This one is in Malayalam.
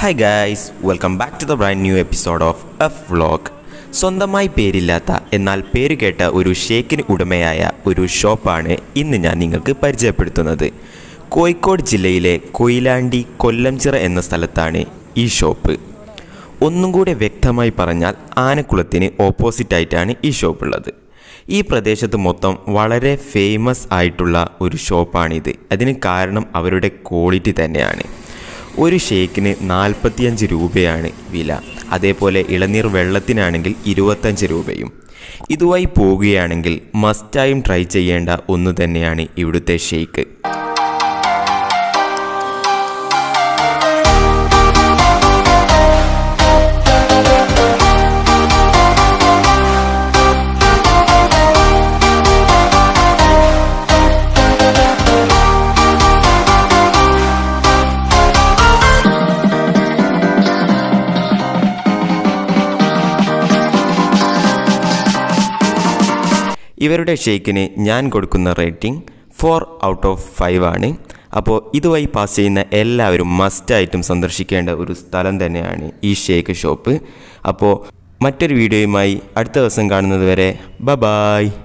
hi guys welcome back to the brand new episode of F vlog സ്വന്തമായി പേരില്ലാത്ത എന്നാൽ പേര് കേട്ട ഒരു ഷേക്കിന് ഉടമയായ ഒരു ഷോപ്പാണ് ഇന്ന് ഞാൻ നിങ്ങൾക്ക് പരിചയപ്പെടുത്തുന്നത് കോഴിക്കോട് ജില്ലയിലെ കൊയിലാണ്ടി കൊല്ലംചിറ എന്ന സ്ഥലത്താണ് ഈ ഷോപ്പ് ഒന്നും കൂടെ വ്യക്തമായി പറഞ്ഞാൽ ആനക്കുളത്തിന് ഓപ്പോസിറ്റായിട്ടാണ് ഈ ഷോപ്പുള്ളത് ഈ പ്രദേശത്ത് മൊത്തം വളരെ ഫേമസ് ആയിട്ടുള്ള ഒരു ഷോപ്പാണിത് അതിന് കാരണം അവരുടെ ക്വാളിറ്റി തന്നെയാണ് ഒരു ഷേക്കിന് നാൽപ്പത്തിയഞ്ച് രൂപയാണ് വില അതേപോലെ ഇളനീർ വെള്ളത്തിനാണെങ്കിൽ ഇരുപത്തഞ്ച് രൂപയും ഇതുമായി പോകുകയാണെങ്കിൽ മസ്റ്റായും ട്രൈ ചെയ്യേണ്ട ഒന്ന് തന്നെയാണ് ഇവിടുത്തെ ഷേക്ക് ഇവരുടെ ഷേക്കിന് ഞാൻ കൊടുക്കുന്ന rating four out of five ആണ് അപ്പോൾ ഇതുവഴി പാസ് ചെയ്യുന്ന എല്ലാവരും മസ്റ്റായിട്ടും സന്ദർശിക്കേണ്ട ഒരു സ്ഥലം തന്നെയാണ് ഈ ഷേക്ക് ഷോപ്പ് അപ്പോൾ മറ്റൊരു വീഡിയോയുമായി അടുത്ത ദിവസം കാണുന്നത് വരെ ബ ബായ്